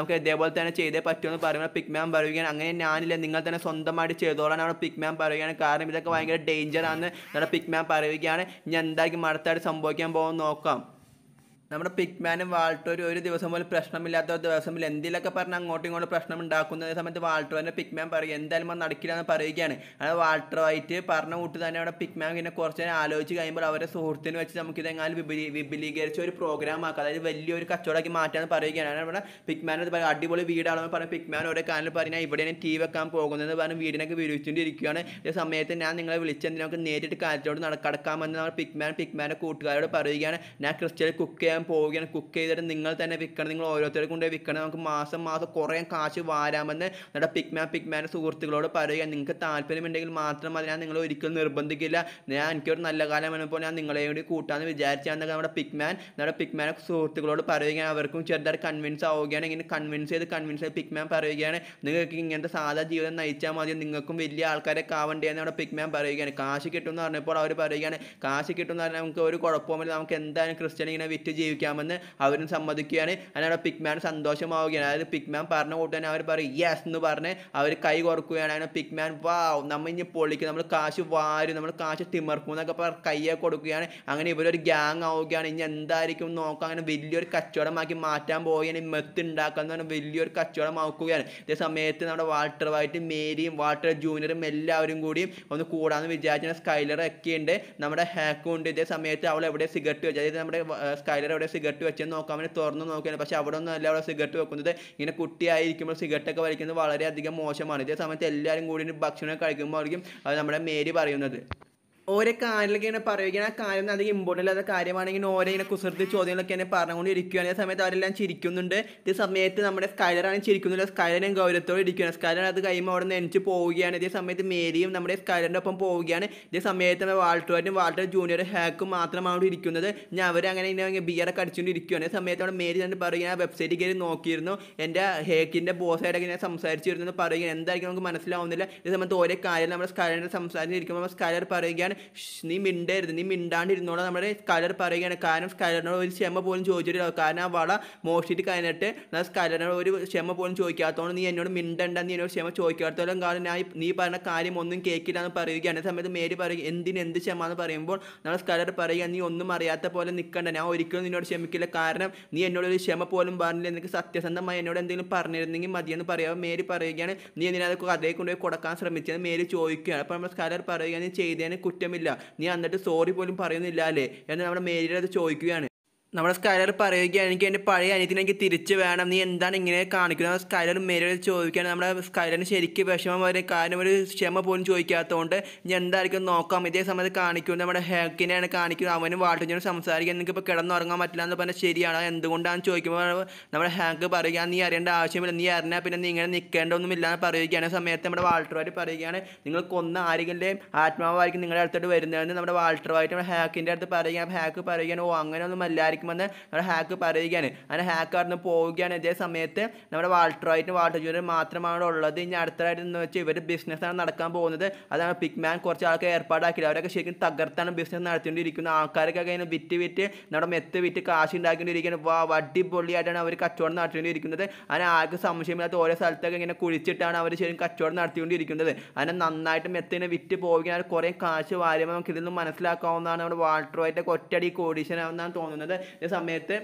നമുക്ക് ഇതേപോലെ തന്നെ ചെയ്തേ പറ്റുമെന്ന് പറയുമ്പോൾ പിക്മാൻ പറയുകയാണ് അങ്ങനെ ഞാനില്ല നിങ്ങൾ തന്നെ സ്വന്തമായിട്ട് ചെയ്തോളാൻ അവിടെ പിക്മാൻ പറയുകയാണ് കാരണം ഇതൊക്കെ ഭയങ്കര ഡേഞ്ചറാണെന്ന് നമ്മുടെ പിക്മാൻ പറയുകയാണ് ഇനി എന്തായിരിക്കും അടുത്തായിട്ട് സംഭവിക്കാൻ പോകുമെന്ന് നോക്കാം നമ്മുടെ പിക്മാനും വാൾട്ടോരും ഒരു ദിവസം പോലും പ്രശ്നമില്ലാത്ത ഒരു ദിവസമില്ല എന്തെങ്കിലുമൊക്കെ പറഞ്ഞ് അങ്ങോട്ടും ഇങ്ങോട്ടും പ്രശ്നം ഉണ്ടാക്കുന്ന സമയത്ത് വാൾട്ടോറിൻ്റെ പിക്മാൻ പറയും എന്തായാലും അത് നടക്കില്ല എന്ന് പറയുകയാണ് അങ്ങനെ വാൾട്ടറുമായിട്ട് പറഞ്ഞ കൂട്ട് തന്നെ അവിടെ പിക്മാൻ പിന്നെ കുറച്ച് നേരം ആലോചിച്ച് കഴിയുമ്പോൾ അവരെ സുഹൃത്തിന് വെച്ച് നമുക്ക് ഇതെങ്ങാനും വിപുലീ വിപുലീകരിച്ച ഒരു പ്രോഗ്രാം ആക്കാം അതായത് വലിയൊരു കച്ചവടമാക്കി മാറ്റാന്ന് പറയുകയാണ് അങ്ങനെ ഇവിടെ പിക്മാൻ പറയും അടിപൊളി വീടാണെന്ന് പറഞ്ഞ് പിക്മാൻ ഓരോ കാലിൽ പറഞ്ഞാൽ ഇവിടെ ഞാൻ ടി വെക്കാൻ പോകുന്നത് പറഞ്ഞ് വീടിനൊക്കെ വിരിച്ചുകൊണ്ടിരിക്കുകയാണ് ഈ സമയത്ത് ഞാൻ നിങ്ങളെ വിളിച്ചെന്തിനും നമുക്ക് നേരിട്ട് കാലത്തോട് നട കടക്കാമെന്ന് നമ്മൾ പിക്മാൻ പിക്മാൻ്റെ കൂട്ടുകാരോട് പറയുകയാണ് ഞാൻ ക്രിസ്ത്യൻ കുക്ക് ചെയ്യാൻ പോവുകയാണ് കുക്ക് ചെയ്തിട്ട് നിങ്ങൾ തന്നെ വിൽക്കണം നിങ്ങൾ ഓരോരുത്തരെ കൊണ്ട് വിൽക്കണം നമുക്ക് മാസം മാസം കുറേ കാശ് വാരാമെന്ന് നമ്മുടെ പിക്മാൻ പിക്മാൻ്റെ സുഹൃത്തുക്കളോട് പറയുക നിങ്ങൾക്ക് താല്പര്യമുണ്ടെങ്കിൽ മാത്രം മതി ഞാൻ നിങ്ങളെ ഒരിക്കലും നിർബന്ധിക്കില്ല ഞാൻ എനിക്കൊരു നല്ല കാലം വന്നപ്പോൾ ഞാൻ നിങ്ങളെ കൂടി കൂട്ടാമെന്ന് വിചാരിച്ചാന്നൊക്കെ നമ്മുടെ പിക്മാൻ നമ്മുടെ പിക്മാൻ സുഹൃത്തുക്കളോട് പറയുകയാണ് അവർക്കും ചെറുതായിട്ട് കൺവിൻസ് ആവുകയാണ് ഇങ്ങനെ കൺവിൻസ് ചെയ്ത് കൺവിൻസ് ചെയ്ത് പിക്മാൻ പറയുകയാണ് നിങ്ങൾക്ക് ഇങ്ങനത്തെ സാധാ ജീവിതം നയിച്ചാൽ മതി നിങ്ങൾക്കും വലിയ ആൾക്കാരെ കാവണ്ടേ എന്ന് നമ്മുടെ പിക്മാൻ പറയുകയാണ് കാശ് കിട്ടും എന്ന് പറഞ്ഞപ്പോൾ അവർ പറയുകയാണ് കാശ് കിട്ടും എന്ന് പറഞ്ഞാൽ നമുക്ക് ഒരു കുഴപ്പമില്ല നമുക്ക് എന്തായാലും ക്രിസ്ത്യൻ ഇങ്ങനെ വിറ്റ് ജീവിക്കാമെന്ന് അവരും സമ്മതിക്കുകയാണ് അതിനാണ് പിക്മാൻ സന്തോഷമാവുകയാണ് അതായത് പിക്മാൻ പറഞ്ഞ കൂട്ട് തന്നെ അവർ പറയും യെസ് എന്ന് പറഞ്ഞ് അവർ കൈ കുറക്കുകയാണ് അങ്ങനെ പിക്മാൻ വാവ് നമ്മൾ ഇനി പൊളിക്കും നമ്മൾ കാശ് വാരും നമ്മൾ കാശ് തിമർക്കും എന്നൊക്കെ പറഞ്ഞ് കയ്യെ കൊടുക്കുകയാണ് അങ്ങനെ ഇവരൊരു ഗ്യാങ് ആവുകയാണ് ഇനി എന്തായിരിക്കും നോക്കാം അങ്ങനെ വലിയൊരു കച്ചവടമാക്കി മാറ്റാൻ പോവുകയാണ് മെത്ത് ഉണ്ടാക്കുക എന്ന് പറഞ്ഞാൽ വലിയൊരു കച്ചവടമാക്കുകയാണ് ഇതേ സമയത്ത് നമ്മുടെ വാൾട്ടർ വൈറ്റ് മേരിയും വാൾട്ടർ ജൂനിയറും എല്ലാവരും കൂടിയും ഒന്ന് കൂടാന്ന് വിചാരിച്ച സ്കൈലർ ഒക്കെ ഉണ്ട് നമ്മുടെ ഹാക്കും ഉണ്ട് ഇതേ സമയത്ത് അവൾ എവിടെ സിഗരറ്റ് വെച്ച് അതായത് നമ്മുടെ സ്കൈലർ എവിടെ സിഗരറ്റ് വെച്ചെന്ന് നോക്കാൻ വേണ്ടി തുറന്ന് നോക്കുകയാണ് പക്ഷെ അവിടെ ഒന്നും അല്ല അവിടെ സിഗരറ്റ് വെക്കുന്നത് ഇങ്ങനെ കുട്ടിയായിരിക്കുമ്പോൾ സിഗരറ്റ് ഒക്കെ വലിക്കുന്നത് വളരെയധികം മോശമാണ് ഇതേ സമയത്ത് എല്ലാവരും കൂടി ഭക്ഷണം കഴിക്കുമ്പോഴായിരിക്കും അത് നമ്മുടെ മേരി പറയുന്നത് ഓരോ കാര്യങ്ങളൊക്കെ ഇങ്ങനെ പറയുകയാണ് ആ കാര്യം അധികം ഇമ്പോർട്ടൻ്റ് അല്ലാത്ത കാര്യമാണെങ്കിൽ ഓരോ ഇങ്ങനെ കുസൃതി ചോദ്യങ്ങളൊക്കെ എന്നെ പറഞ്ഞുകൊണ്ടിരിക്കുകയാണ് അതേ സമയത്ത് അവരെല്ലാം ചിരിക്കുന്നുണ്ട് ഇതേ സമയത്ത് നമ്മുടെ സ്കൈലറാണ് ചിരിക്കുന്നില്ല സ്കൈലറും ഗൗരവത്തോടെ ഇരിക്കുകയാണ് സ്കൈലർ അത് കഴിയുമ്പോൾ അവിടെ നിന്ന് എണിച്ച് പോവുകയാണ് ഇതേ സമയത്ത് മേരിയും നമ്മുടെ സ്കൈലറിൻ്റെ ഒപ്പം പോവുകയാണ് ഇതേ സമയത്ത് നമ്മുടെ വാൾട്ടറുമായിട്ടും വാൾട്ടർ ജൂനിയർ ഹാക്കും മാത്രമാണ് അവിടെ ഇരിക്കുന്നത് ഞാൻ അവരങ്ങനെ ഇങ്ങനെ ബിയറൊക്കെ അടിച്ചുകൊണ്ടിരിക്കുകയാണ് ഈ സമയത്ത് അവിടെ മേരി തന്നെ പറയുക വെബ്സൈറ്റിൽ കയറി നോക്കിയിരുന്നു എൻ്റെ ഹേക്കിൻ്റെ ബോസായിട്ടൊക്കെ ഞാൻ സംസാരിച്ചിരുന്നു എന്ന് പറയുക എന്തായിരിക്കും നമുക്ക് മനസ്സിലാവുന്നില്ല ഈ സമയത്ത് ഓരോ കാര്യം നമ്മുടെ സ്കൈലറിൻ്റെ സംസാരിച്ചിരിക്കുമ്പോൾ സ്കൈലർ പറയുകയാണ് "ഷ്, നീ മിണ്ടരുത് നീ മിണ്ടാണ്ടിരുന്നോളാം നമ്മുടെ സ്കൈലർ പറയുകയാണ് കാരണം സ്കൈലറിനോട് ഒരു ക്ഷമ പോലും ചോദിച്ചിട്ടില്ല കാരണം ആ വള മോഷ്ടിച്ച് കഴിഞ്ഞിട്ട് ഞാൻ സ്കൈലറിനോട് ഒരു ക്ഷമ പോലും ചോദിക്കാത്തതുകൊണ്ട് നീ എന്നോട് മിണ്ടണ്ട നീ എന്നോട് ക്ഷമ ചോദിക്കാത്തോളം കാരണം ഞാൻ ഈ- നീ പറഞ്ഞ കാര്യം ഒന്നും കേൾക്കില്ല എന്ന് പറയുകയാണ് ആ സമയത്ത് മേരി പറയുക എന്തിന് എന്ത് ക്ഷമ എന്ന് പറയുമ്പോൾ നമ്മൾ സ്കൈലർ പറയുക നീ ഒന്നും അറിയാത്ത പോലെ നിൽക്കണ്ട ഞാൻ ഒരിക്കലും നിന്നോട് ക്ഷമിക്കില്ല കാരണം നീ എന്നോട് ഒരു ക്ഷമ പോലും പറഞ്ഞില്ല എനിക്ക് സത്യസന്ധമായി എന്നോട് എന്തെങ്കിലും പറഞ്ഞിരുന്നെങ്കിൽ മതിയെന്ന് പറയാം മേരി പറയുകയാണ് നീ എന്തിനാ അത് അതേ കൊണ്ടുപോയി കൊടുക്കാൻ ശ്രമിച്ചത് മേരി ചോദിക്കുകയാണ് അപ്പോൾ നമ്മൾ സ്കൈലർ പറയുക നീ ചെയ്തതിന് കുറ്റമില്ല നീ എന്നിട്ട് സോറി പോലും പറയുന്നില്ല അല്ലേ എന്ന് നമ്മുടെ മേരിയുടെ അത് ചോദിക്കുകയാണ് നമ്മുടെ സ്കൈലർ പറയുകയാണ് എനിക്ക് എൻ്റെ പഴയ അനിയത്തിനെ എനിക്ക് തിരിച്ച് വേണം നീ എന്താണ് ഇങ്ങനെ കാണിക്കുന്നത് സ്കൈലർ മേരിയോട് ചോദിക്കുകയാണ് നമ്മുടെ സ്കൈലറിന് ശരിക്കും വിഷമം വരും കാരണം ഒരു ക്ഷമ പോലും ചോദിക്കാത്തതുകൊണ്ട് ഞാൻ എന്തായിരിക്കും നോക്കാം ഇതേ സമയത്ത് കാണിക്കുന്നത് നമ്മുടെ ഹാക്കിനെയാണ് കാണിക്കുന്നത് അവനും വാട്ടിനോട് സംസാരിക്കാൻ എനിക്ക് ഇപ്പോൾ കിടന്നുറങ്ങാൻ പറ്റില്ല എന്ന് പറഞ്ഞാൽ ശരിയാണ് അത് എന്തുകൊണ്ടാണെന്ന് ചോദിക്കുമ്പോൾ നമ്മുടെ ഹാക്ക് പറയുക നീ അറിയേണ്ട ആവശ്യമില്ല നീ അറിഞ്ഞാൽ പിന്നെ നീ ഇങ്ങനെ നിൽക്കേണ്ടതൊന്നുമില്ല എന്ന് പറയുകയാണ് ആ സമയത്ത് നമ്മുടെ വാൾട്ടറുമായിട്ട് പറയുകയാണ് നിങ്ങൾ കൊന്ന ആരെങ്കിലും ആത്മാവായിരിക്കും നിങ്ങളുടെ അടുത്തോട്ട് വരുന്നതെന്ന് നമ്മുടെ വാൾട്ടറുമായിട്ട് നമ്മുടെ ഹാക്കിൻ്റെ അടുത്ത് പറയുകയാണ് ഹാക്ക് പറയുകയാണ് ഓ അങ്ങനെയൊന്നും അല്ലായിരിക്കുമെന്ന് നമ്മുടെ ഹാക്ക് പറയുകയാണ് അങ്ങനെ ഹാക്ക് അവിടെ നിന്ന് പോവുകയാണ് ഇതേ സമയത്ത് നമ്മുടെ വാൾട്ടറുമായിട്ട് വാൾട്ടർ ജൂനിയർ മാത്രമാണ് ഉള്ളത് ഇനി അടുത്തതായിട്ട് എന്ന് വെച്ചാൽ ഇവർ ബിസിനസ്സാണ് നടക്കാൻ പോകുന്നത് അതാണ് പിക്മാൻ കുറച്ച് ആൾക്ക് ഏർപ്പാടാക്കിയത് അവരൊക്കെ ശരിക്കും തകർത്താണ് ബിസിനസ് നടത്തിക്കൊണ്ടിരിക്കുന്നത് ആൾക്കാരൊക്കെ ഇങ്ങനെ വിറ്റ് വിറ്റ് നമ്മുടെ മെത്ത് വിറ്റ് കാശ് ഉണ്ടാക്കിക്കൊണ്ടിരിക്കുന്നത് വാ അടിപൊളിയായിട്ടാണ് അവർ കച്ചവടം നടത്തിക്കൊണ്ടിരിക്കുന്നത് അങ്ങനെ ആർക്ക് സംശയമില്ലാത്ത ഓരോ സ്ഥലത്തൊക്കെ ഇങ്ങനെ കുഴിച്ചിട്ടാണ് അവർ ശരിക്കും കച്ചവടം നടത്തിക്കൊണ്ടിരിക്കുന്നത് അങ്ങനെ നന്നായിട്ട് മെത്തിനെ വിറ്റ് പോവുകയാണ് കുറേ കാശ് വാരുമ്പോൾ നമുക്ക് ഇതിൽ നിന്ന് മനസ്സിലാക്കാവുന്നതാണ് നമ്മുടെ വാൾട്ടറുമായിട്ട് ഒറ്റയടി കോടീശനാണെന്നാണ് തോന്നുന്നത് ഈ സമയത്ത്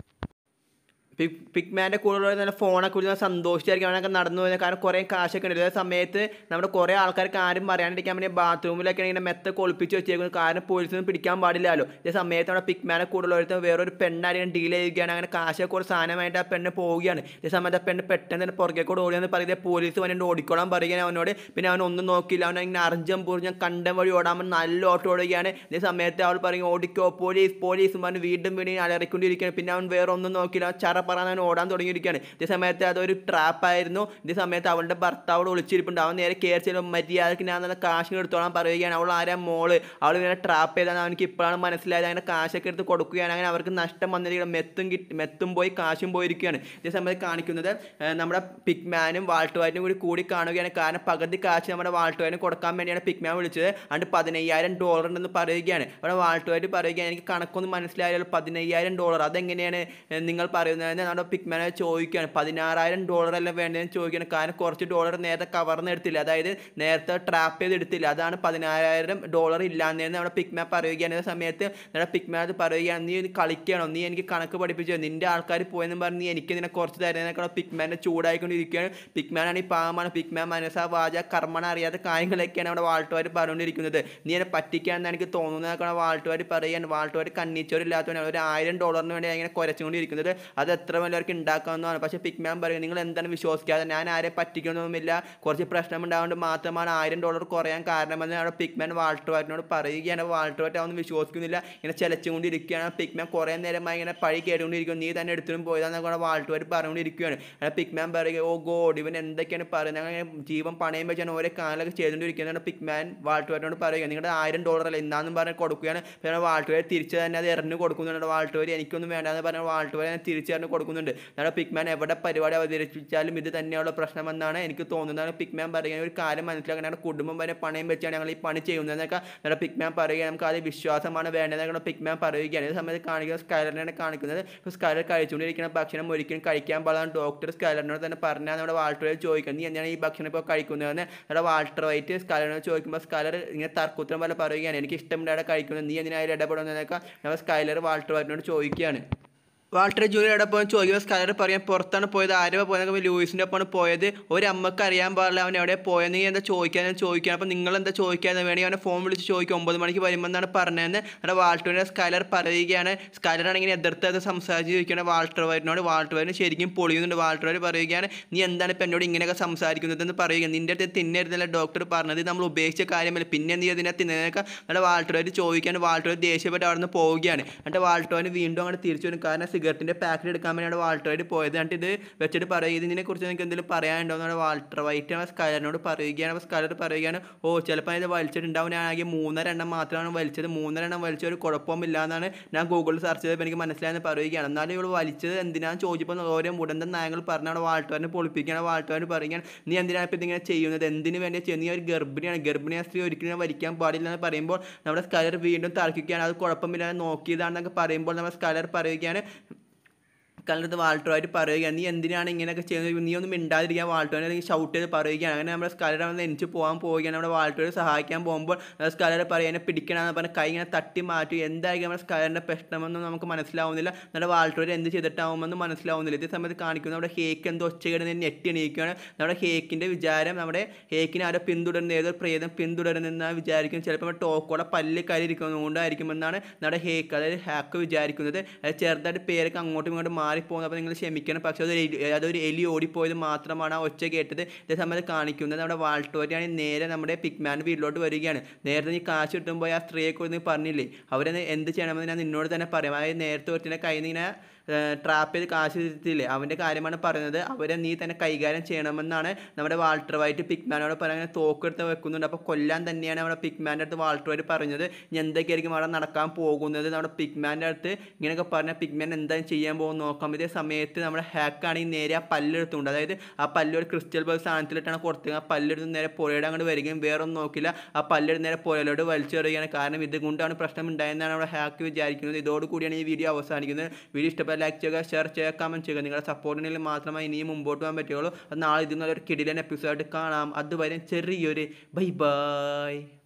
പിക് പിക്മാൻ്റെ കൂടെ നല്ല ഫോണൊക്കെ വിളിച്ച് സന്തോഷിച്ചായിരിക്കും അവനൊക്കെ നടന്നു പോകുന്നത് കാരണം കുറേ കാശൊക്കെ ഉണ്ട് അതേ സമയത്ത് നമ്മുടെ കുറേ ആൾക്കാർക്ക് ആരും പറയാണ്ടിരിക്കാൻ വേണ്ടി ബാത്റൂമിലൊക്കെ ഇങ്ങനെ മെത്ത കൊളിപ്പിച്ച് വെച്ചേക്കുന്നത് കാരണം പോലീസിന് പിടിക്കാൻ പാടില്ലല്ലോ ഇതേ സമയത്ത് നമ്മുടെ പിക്മാനെ കൂടുതൽ ഒരുത്ത വേറൊരു പെണ്ണാരെയും ഡീൽ ചെയ്യുകയാണ് അങ്ങനെ കാശൊക്കെ കുറച്ച് സാധനമായിട്ട് ആ പെണ്ണ് പോവുകയാണ് ഇതേ സമയത്ത് ആ പെണ്ണ് പെട്ടെന്ന് തന്നെ പുറകെ കൂടെ ഓടിയെന്ന് പറയുന്നത് പോലീസ് വന്നിട്ട് ഓടിക്കോളാൻ പറയുകയാണ് അവനോട് പിന്നെ അവൻ ഒന്നും നോക്കിയില്ല അവൻ ഇങ്ങനെ അർജം പൂർജ്ജം കണ്ടം വഴി ഓടാൻ നല്ല ഓട്ടം ഓടുകയാണ് ഇതേ സമയത്ത് അവൾ പറയും ഓടിക്കോ പോലീസ് പോലീസ് പറഞ്ഞ് വീണ്ടും വീണ്ടും അലറിക്കൊണ്ടിരിക്കുകയാണ് പിന്നെ അവൻ വേറെ ഒന്നും നോക്കിയില്ല അവൻ ചറ പറയാൻ അവൻ ഓടാൻ തുടങ്ങിയിരിക്കുകയാണ് ഇതേ സമയത്ത് അതൊരു ട്രാപ്പായിരുന്നു ഇതേ സമയത്ത് അവളുടെ ഭർത്താവോട് ഒളിച്ചിരിപ്പുണ്ട് അവൻ നേരെ കയറി ചെല്ലും മര്യാദക്ക് ഞാൻ നല്ല കാശിന് എടുത്തോളാൻ പറയുകയാണ് അവൾ ആരാ മോള് അവൾ ഇങ്ങനെ ട്രാപ്പ് ചെയ്താൽ അവനക്ക് ഇപ്പോഴാണ് മനസ്സിലായത് അങ്ങനെ കാശൊക്കെ എടുത്ത് കൊടുക്കുകയാണ് അങ്ങനെ അവർക്ക് നഷ്ടം വന്നിരിക്കുകയാണ് മെത്തും കിട്ടി മെത്തും പോയി കാശും പോയിരിക്കുകയാണ് ഇതേ സമയത്ത് കാണിക്കുന്നത് ഏഹ്, നമ്മുടെ പിക്മാനും വാൾട്ടുവായിട്ടും കൂടി കൂടി കാണുകയാണ് കാരണം പകുതി കാശ് നമ്മുടെ വാൾട്ടുവാനും കൊടുക്കാൻ വേണ്ടിയാണ് പിക്മാൻ വിളിച്ചത് അതുകൊണ്ട് പതിനയ്യായിരം ഡോളർ ഉണ്ടെന്ന് പറയുകയാണ് അവിടെ വാൾട്ടുവായിട്ട് പറയുകയാണ് എനിക്ക് കണക്കൊന്നും മനസ്സിലായാലും പതിനയ്യായിരം ഡോളർ അതെങ്ങനെയാണ് ഏഹ്, നിങ്ങൾ പറയുന്നതെന്ന് തന്നെ നമ്മുടെ പിക്മാനെ ചോദിക്കുകയാണ് പതിനാറായിരം ഡോളർ അല്ല വേണ്ടതെന്ന് ചോദിക്കുകയാണ് കാരണം കുറച്ച് ഡോളർ നേരത്തെ കവർന്ന് എടുത്തില്ല അതായത് നേരത്തെ ട്രാപ്പ് ചെയ്ത് എടുത്തില്ല അതാണ് പതിനായിരം ഡോളർ ഇല്ലാന്നേന്ന് നമ്മുടെ പിക്മാൻ പറയുകയാണ് ഈ സമയത്ത് നമ്മുടെ പിക്മാൻ അത് പറയുകയാണ് നീ ഒന്ന് കളിക്കണോ നീ എനിക്ക് കണക്ക് പഠിപ്പിച്ചോ നിന്റെ ആൾക്കാർ പോയെന്ന് പറഞ്ഞ് നീ എനിക്ക് നിന്നെ കുറച്ച് തരുന്നതിനൊക്കെ പിക്മാനെ ചൂടായിക്കൊണ്ടിരിക്കുകയാണ് പിക്മാനാണ് ഈ പാവമാണ് പിക്മാൻ മനസ്സ വാച കർമ്മണ അറിയാത്ത കാര്യങ്ങളൊക്കെയാണ് നമ്മുടെ വാൾട്ടുകാർ പറഞ്ഞുകൊണ്ടിരിക്കുന്നത് നീ എന്നെ പറ്റിക്കാണെന്ന് എനിക്ക് തോന്നുന്നതൊക്കെ വാൾട്ടുകാർ പറയുകയാണ് വാൾട്ടുകാർ കണ്ണിച്ചോരില്ലാത്തവനാണ് ഒരു ആയിരം ഡോളറിന് വേണ്ടി ഇങ്ങനെ കുരച്ചുകൊണ്ടിരിക്കുന്നത് അത് എത്ര വലിയവർക്ക് ഉണ്ടാക്കാവുന്നതാണ് പക്ഷേ പിക്മാൻ പറയും നിങ്ങൾ എന്താണ് വിശ്വസിക്കാതെ ഞാൻ ആരെ പറ്റിക്കുന്നൊന്നുമില്ല കുറച്ച് പ്രശ്നം ഉണ്ടാവുകൊണ്ട് മാത്രമാണ് ആയിരം ഡോളർ കുറയാൻ കാരണമെന്ന് നമ്മുടെ പിക്മാൻ വാൾട്ടുവാറ്റിനോട് പറയുകയാണ് വാൾട്ടുവാറ്റ് അവന്ന് വിശ്വസിക്കുന്നില്ല ഇങ്ങനെ ചിലച്ചുകൊണ്ടിരിക്കുകയാണ് പിക്മാൻ കുറേ നേരമായി ഇങ്ങനെ പഴി കേട്ടുകൊണ്ടിരിക്കും നീ തന്നെ എടുത്തിട്ടും പോയതാന്നൊക്കെ വാൾട്ടുവാറ്റ് പറഞ്ഞുകൊണ്ടിരിക്കുകയാണ് അങ്ങനെ പിക്മാൻ പറയുക ഓ ഗോഡ് ഇവൻ എന്തൊക്കെയാണ് പറയുന്നത് അങ്ങനെ ജീവൻ പണയം വെച്ചാണ് ഓരോ കാലൊക്കെ ചെയ്തുകൊണ്ടിരിക്കുന്നതാണ് പിക്മാൻ വാൾട്ടുവാറ്റിനോട് പറയുക നിങ്ങളുടെ ആയിരം ഡോളർ അല്ല എന്നാന്നും പറഞ്ഞ് കൊടുക്കുകയാണ് പിന്നെ വാൾട്ടുവരെ തിരിച്ച് തന്നെ അത് എറിഞ്ഞ് കൊടുക്കുന്നുണ്ട് വാൾട്ടുവരെ എനിക്കൊന്നും വേണ്ടാന്ന് പറഞ്ഞ വാൾട്ടുവരെ തിരിച്ച് എറിഞ്ഞ് കൊടുക്കുന്നുണ്ട് നമ്മുടെ പിക്മാൻ എവിടെ പരിപാടി അവതരിപ്പിച്ചാലും ഇത് തന്നെയുള്ള പ്രശ്നമെന്നാണ് എനിക്ക് തോന്നുന്നത് പിക്മാൻ പറയുക ഒരു കാര്യം മനസ്സിലാക്കാൻ ഞങ്ങളുടെ കുടുംബം വരെ പണയം വെച്ചാണ് ഞങ്ങൾ ഈ പണി ചെയ്യുന്നതെന്നൊക്കെ നമ്മുടെ പിക്മാൻ പറയുക നമുക്ക് അത് വിശ്വാസമാണ് വേണ്ടതെന്നൊക്കെ പിക്മാൻ പറയുകയാണ് ഈ സമയത്ത് കാണിക്കുന്നത് സ്കൈലറിനെ കാണിക്കുന്നത് ഇപ്പോൾ സ്കൈലർ കഴിച്ചുകൊണ്ടിരിക്കുന്ന ഭക്ഷണം ഒരിക്കലും കഴിക്കാൻ പാടില്ല ഡോക്ടർ സ്കൈലറിനോട് തന്നെ പറഞ്ഞാൽ നമ്മുടെ വാൾട്ടറെ ചോദിക്കുന്നത് നീ എന്താണ് ഈ ഭക്ഷണം ഇപ്പോൾ കഴിക്കുന്നതെന്ന് നമ്മുടെ വാൾട്ടർ വൈറ്റ് സ്കൈലറിനോട് ചോദിക്കുമ്പോൾ സ്കൈലർ ഇങ്ങനെ തർക്കുത്തരം പോലെ പറയുകയാണ് എനിക്ക് ഇഷ്ടമില്ലാതെ കഴിക്കുന്നത് നീ എന്തിനായാലും ഇടപെടുന്നതൊക്കെ നമ്മൾ സ്കൈലർ വാൾട്ടർ വൈറ്റിനോട് ചോദിക്കുകയാണ് വാൾട്ടർ ജൂനിയർ എവിടെ പോകാൻ ചോദിക്കുമ്പോൾ സ്കൈലർ പറയാൻ പുറത്താണ് പോയത് ആരോ പോയതൊക്കെ ലൂയിസിൻ്റെ ഒപ്പമാണ് പോയത് ഒരു അമ്മക്ക് അറിയാൻ പാടില്ല അവൻ എവിടെ പോയത് നീ എന്താ ചോദിക്കാൻ ചോദിക്കാൻ അപ്പോൾ നിങ്ങൾ എന്താ ചോദിക്കാതെ വേണമെങ്കിൽ അവനെ ഫോൺ വിളിച്ച് ചോദിക്കും ഒമ്പത് മണിക്ക് വരുമ്പോൾ എന്നാണ് പറഞ്ഞതെന്ന് നമ്മുടെ വാൾട്ടറിനെ സ്കൈലർ പറയുകയാണ് സ്കൈലർ ആണെങ്കിൽ എതിർത്തത് സംസാരിച്ച് ചോദിക്കുകയാണ് വാൾട്ടർ വൈറ്റിനോട് വാൾട്ടർ വൈറ്റിന് ശരിക്കും പൊളിയുന്നുണ്ട് വാൾട്ടർ വൈറ്റ് പറയുകയാണ് നീ എന്താണ് ഇപ്പം എന്നോട് ഇങ്ങനെയൊക്കെ സംസാരിക്കുന്നതെന്ന് പറയുക നിൻ്റെ അടുത്ത് തിന്നരുതല്ല ഡോക്ടർ പറഞ്ഞത് ഇത് നമ്മൾ ഉപേക്ഷിച്ച കാര്യമല്ല പിന്നെ നീ അതിനെ തിന്നതിനൊക്കെ നമ്മുടെ വാൾട്ടർ വൈറ്റ് ചോദിക്കാൻ വാൾട്ടർ വൈറ്റ് ദേഷ്യപ്പെട്ട് അവിടെ നിന്ന് പോവുകയാണ് എന്നിട്ട് വാൾട്ടർ വൈറ്റ് വീണ്ടും അങ്ങോട്ട് തിരിച്ചു വരും കാരണം സിഗരറ്റിൻ്റെ പാക്കറ്റ് എടുക്കാൻ വേണ്ടിയാണ് വാൾട്ടർ വൈറ്റ് പോയത് എന്നിട്ട് ഇത് വെച്ചിട്ട് പറയുക ഇതിനെ കുറിച്ച് നിങ്ങൾക്ക് എന്തെങ്കിലും പറയാനുണ്ടോ എന്നാണ് വാൾട്ടർ വൈറ്റ് സ്കൈലറിനോട് പറയുകയാണ് അപ്പോൾ സ്കൈലർ പറയുകയാണ് ഓ ചിലപ്പോൾ ഇത് വലിച്ചിട്ടുണ്ടാവും ഞാനാകെ മൂന്നര എണ്ണം മാത്രമാണ് വലിച്ചത് മൂന്നര എണ്ണം വലിച്ച ഒരു കുഴപ്പമില്ല എന്നാണ് ഞാൻ ഗൂഗിളിൽ സെർച്ച് ചെയ്തപ്പോൾ എനിക്ക് മനസ്സിലായെന്ന് പറയുകയാണ് എന്നാലും ഇവൾ വലിച്ചത് എന്തിനാണെന്ന് ചോദിച്ചപ്പോൾ ഓരോ മുടന്തൻ നയങ്ങൾ പറഞ്ഞാണ് വാൾട്ടറിനെ പൊളിപ്പിക്കുകയാണ് വാൾട്ടറിന് പറയുകയാണ് നീ എന്തിനാണ് ഇപ്പോൾ ഇതിങ്ങനെ ചെയ്യുന്നത് എന്തിനു വേണ്ടി ചെയ്യുന്നത് നീ ഒരു ഗർഭിണിയാണ് ഗർഭിണിയായ സ്ത്രീ ഒരിക്കലും വലിക്കാൻ പാടില്ല എന്ന് പറയുമ്പോൾ നമ്മുടെ സ്കൈലർ വീണ്ടും തർക്കിക്കുകയാണ് അത് കുഴപ്പമില്ലാതെ നോക്കിയതാണെന്നൊക്കെ പറയുമ്പോൾ നമ്മുടെ സ്കൈലർ പറയുകയാണ് കളറത് വാൾട്ടറുമായിട്ട് പറയുകയാണ് നീ എന്തിനാണ് ഇങ്ങനെയൊക്കെ ചെയ്യുന്നത് നീ ഒന്നും മിണ്ടാതിരിക്കാൻ വാൾട്ടോനെ അല്ലെങ്കിൽ ഷൗട്ട് ചെയ്ത് പറയുകയാണ് അങ്ങനെ നമ്മുടെ സ്കലർ അവിടെ എനിക്ക് പോകാൻ പോവുകയാണ് നമ്മുടെ വാൾട്ടോയെ സഹായിക്കാൻ പോകുമ്പോൾ സ്കലർ പറയും എന്നെ പിടിക്കണമെന്ന് പറഞ്ഞ് കൈ ഇങ്ങനെ തട്ടി മാറ്റി എന്തായിരിക്കും നമ്മുടെ സ്കലറിൻ്റെ പ്രശ്നമെന്നും നമുക്ക് മനസ്സിലാവുന്നില്ല നമ്മുടെ വാൾട്ടോർ എന്ത് ചെയ്തിട്ടാവുമെന്ന് മനസ്സിലാവുന്നില്ല ഇതേ സമയത്ത് കാണിക്കുന്നു നമ്മുടെ ഹേക്ക് എന്തോ ഒച്ചകേട് ഞെട്ടി എണീക്കുകയാണ് നമ്മുടെ ഹേക്കിൻ്റെ വിചാരം നമ്മുടെ ഹേക്കിനെ ആരോ പിന്തുടരുന്ന ഏതോ പ്രേതം പിന്തുടരുന്നെന്നാണ് വിചാരിക്കുന്നത് ചിലപ്പോൾ നമ്മുടെ ടോക്കോടെ പല്ല് കരിയിരിക്കുന്നതുകൊണ്ടായിരിക്കുമെന്നാണ് നമ്മുടെ ഹേക്ക് അതായത് ഹാക്ക് വിചാരിക്കുന്നത് അത് ചെറുതായിട്ട് പേരൊക്കെ അങ്ങോട്ടും ഇങ്ങോട്ടും മാറിപ്പോകുന്നത് അപ്പോൾ നിങ്ങൾ ക്ഷമിക്കണം പക്ഷേ അതൊരു എലി അതൊരു എലി ഓടിപ്പോയത് മാത്രമാണ് ആ ഒച്ച കേട്ടത് ഇതേ സമയത്ത് കാണിക്കുന്നത് നമ്മുടെ വാൾട്ടോരിയാണ് നേരെ നമ്മുടെ പിക്മാൻ്റെ വീട്ടിലോട്ട് വരികയാണ് നേരത്തെ നീ കാശ് കിട്ടുമ്പോൾ ആ സ്ത്രീയെ കുറിച്ച് നീ പറഞ്ഞില്ലേ അവരെ എന്ത് ചെയ്യണമെന്ന് ഞാൻ നിന്നോട് തന്നെ പറയാം അതായത് നേരത്തെ ഒരുത്തിൻ്റെ കയ്യിൽ നിന്ന് ഇങ്ങനെ ട്രാപ്പ് ചെയ്ത് കാശ് തിരുത്തില്ലേ അവൻ്റെ കാര്യമാണ് പറയുന്നത് അവരെ നീ തന്നെ കൈകാര്യം ചെയ്യണമെന്നാണ് നമ്മുടെ വാൾട്ടർ വൈറ്റ് പിക്മാനോട് പറയുന്നത് തോക്കെടുത്ത് വെക്കുന്നുണ്ട് അപ്പോൾ കൊല്ലാൻ തന്നെയാണ് നമ്മുടെ പിക്മാൻ്റെ അടുത്ത് വാൾട്ടർ വൈറ്റ് പറഞ്ഞത് ഇനി എന്തൊക്കെയായിരിക്കും അവിടെ നടക്കാൻ പോകുന്നത് നമ്മുടെ പിക്മാൻ്റെ അടുത്ത് ഇങ്ങനെയൊക്കെ പറഞ്ഞാൽ പിക്മാൻ എന്തായാലും ചെയ്യാൻ പോകും നോക്കാം ഇതേ സമയത്ത് നമ്മുടെ ഹാക്കാണെങ്കിൽ നേരെ ആ പല്ലെടുത്തുണ്ട് അതായത് ആ പല്ല് ഒരു ക്രിസ്റ്റൽ ബോൾ സ്ഥാനത്തിലിട്ടാണ് കൊടുത്തത് ആ പല്ലെടുത്ത് നേരെ പുഴയുടെ അങ്ങോട്ട് വരികയും വേറെ ഒന്നും നോക്കില്ല ആ പല്ലെടുത്ത് നേരെ പുഴയിലോട്ട് വലിച്ചെറിയുകയാണ് കാരണം ഇതുകൊണ്ടാണ് പ്രശ്നം ഉണ്ടായെന്നാണ് നമ്മുടെ ഹാക്ക് വിചാരിക്കുന്നത് ഇതോടുകൂടിയാണ് ഈ വീഡിയോ അവസാനിക്കുന്നത് വീഡിയോ ഇഷ്ടപ്പെട്ട ലൈക്ക് ചെയ്യുക ഷെയർ ചെയ്യുക കമൻറ്റ് ചെയ്യുക നിങ്ങളുടെ സപ്പോർട്ടിനെങ്കിൽ മാത്രമേ ഇനിയും മുമ്പോട്ട് പോകാൻ പറ്റുള്ളൂ അത് നാളെ ഇതിൽ നിന്നൊരു കിടിലൻ എപ്പിസോഡ് കാണാം അതുവരെ ചെറിയൊരു ബൈ ബൈ